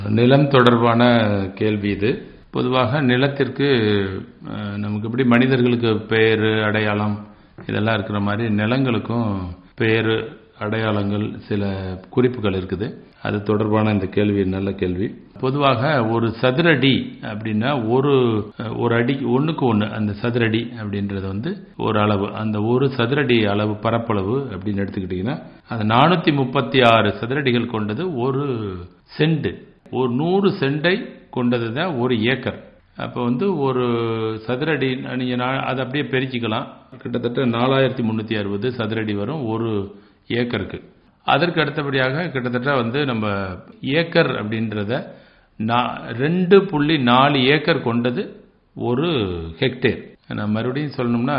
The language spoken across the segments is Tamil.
நிலம் தொடர்பான கேள்வி இது பொதுவாக நிலத்திற்கு அஹ், நமக்கு எப்படி மனிதர்களுக்கு பெயர் அடையாளம் இதெல்லாம் இருக்கிற மாதிரி நிலங்களுக்கும் பெயர் அடையாளங்கள் சில குறிப்புகள் இருக்குது அது தொடர்பான இந்த கேள்வி நல்ல கேள்வி பொதுவாக ஒரு சதுரடி அப்படின்னா ஒரு அஹ், ஒரு அடி ஒண்ணுக்கு ஒன்று அந்த சதுரடி அப்படின்றது வந்து ஒரு அளவு அந்த ஒரு சதுரடி அளவு பரப்பளவு அப்படின்னு எடுத்துக்கிட்டிங்கன்னா அது நானூற்றி முப்பத்தி ஆறு சதுரடிகள் கொண்டது ஒரு செண்டு ஒரு நூறு செண்டை கொண்டது தான் ஒரு ஏக்கர் அப்போ வந்து ஒரு சதுரடி நீங்கள் அதை அப்படியே பெருக்கிக்கலாம் கிட்டத்தட்ட நாலாயிரத்தி முந்நூற்றி அறுபது சதுரடி வரும் ஒரு ஏக்கருக்கு அதற்கு அடுத்தபடியாக கிட்டத்தட்ட வந்து நம்ம ஏக்கர் அப்படின்றத நா- ரெண்டு புள்ளி நாலு ஏக்கர் கொண்டது ஒரு ஹெக்டேர் நான் மறுபடியும் சொல்லணும்னா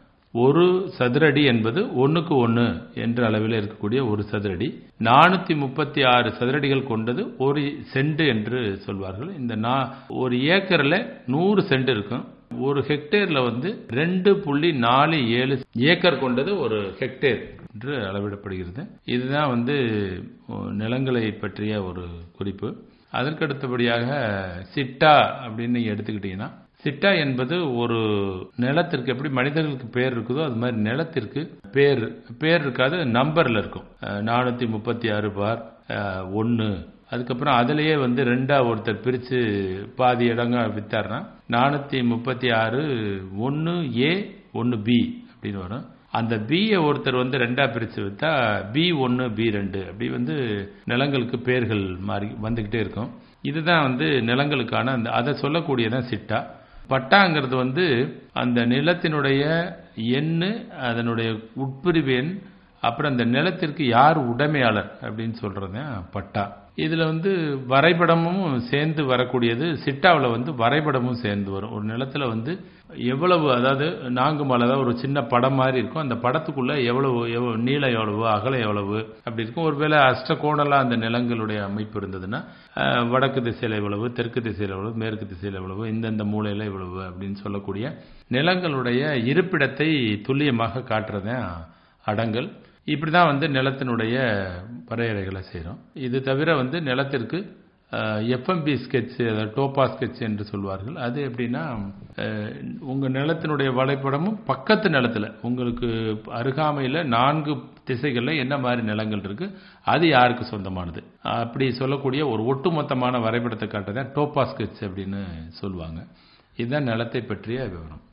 ஒரு சதுரடி என்பது ஒன்றுக்கு ஒன்று என்ற அளவில் இருக்கக்கூடிய ஒரு சதுரடி நானூற்றி முப்பத்தி ஆறு சதுரடிகள் கொண்டது ஒரு செண்டு என்று சொல்வார்கள் இந்த நா- ஒரு ஏக்கரில் நூறு செண்டு இருக்கும் ஒரு ஹெக்டேரில் வந்து ரெண்டு புள்ளி நாலு ஏழு ஏக்கர் கொண்டது ஒரு ஹெக்டேர் என்று அளவிடப்படுகிறது இதுதான் வந்து அஹ், நிலங்களை பற்றிய ஒரு குறிப்பு அதற்கு அடுத்தபடியாக சிட்டா அப்படின்னு நீங்க எடுத்துக்கிட்டீங்கன்னா சிட்டா என்பது ஒரு நிலத்திற்கு எப்படி மனிதர்களுக்கு பேர் இருக்குதோ அது மாதிரி நிலத்திற்கு பேர் பேர் இருக்காது நம்பர்ல இருக்கும் நானூத்தி முப்பத்தி ஆறு பார் ஒன்று அதுக்கப்புறம் அதுலயே வந்து ரெண்டா ஒருத்தர் பிரிச்சு பாதி இடங்க வித்தாருன்னா நானூத்தி முப்பத்தி ஆறு ஒன்று ஏ ஒன்று பி அப்படின்னு வரும் அந்த பியை ஒருத்தர் வந்து ரெண்டா பிரிச்சு வித்தா பி ஒன்று பி ரெண்டு அப்படி வந்து நிலங்களுக்கு பேர்கள் மாறி வந்துகிட்டே இருக்கும் இதுதான் வந்து நிலங்களுக்கான அந்த அதை சொல்லக்கூடியதான் சிட்டா பட்டாங்கிறது வந்து அந்த நிலத்தினுடைய எண்ணு அதனுடைய உட்பிரிவு எண் அப்புறம் அந்த நிலத்திற்கு யார் உடைமையாளர் அப்படின்னு சொல்றது தான் பட்டா இதுல வந்து வரைபடமும் சேர்ந்து வரக்கூடியது சிட்டாவில் வந்து வரைபடமும் சேர்ந்து வரும் ஒரு நிலத்துல வந்து எவ்வளவு அதாவது நான்கு மலை அதாவது ஒரு சின்ன படம் மாதிரி இருக்கும் அந்த படத்துக்குள்ள எவ்வளவு எவ்வளவு நீளம் எவ்வளவு அகலம் எவ்வளவு அப்படி இருக்கும் ஒருவேளை அஷ்டகோணலா அந்த நிலங்களுடைய அமைப்பு இருந்ததுன்னா அஹ், வடக்கு திசையில எவ்வளவு தெற்கு திசையில எவ்வளவு மேற்கு திசையில எவ்வளவு இந்தந்த மூலையில எவ்வளவு அப்படின்னு சொல்லக்கூடிய நிலங்களுடைய இருப்பிடத்தை துல்லியமாக காட்டுறதுதான் அடங்கல் இப்படிதான் வந்து நிலத்தினுடைய வரையறைகளை செய்கிறோம் இது தவிர வந்து நிலத்திற்கு எஃப்எம்பி ஸ்கெட்ச் அதாவது டோப்பா ஸ்கெட்ச் என்று சொல்வார்கள் அது எப்படின்னா அஹ், உங்க நிலத்தினுடைய வரைபடமும் பக்கத்து நிலத்துல உங்களுக்கு அருகாமையில் நான்கு திசைகளில் என்ன மாதிரி நிலங்கள் இருக்கு அது யாருக்கு சொந்தமானது அப்படி சொல்லக்கூடிய ஒரு ஒட்டுமொத்தமான வரைபடத்தை காட்டுறதான் டோப்பா ஸ்கெட்ச் அப்படின்னு சொல்லுவாங்க இதுதான் நிலத்தை பற்றிய விவரம்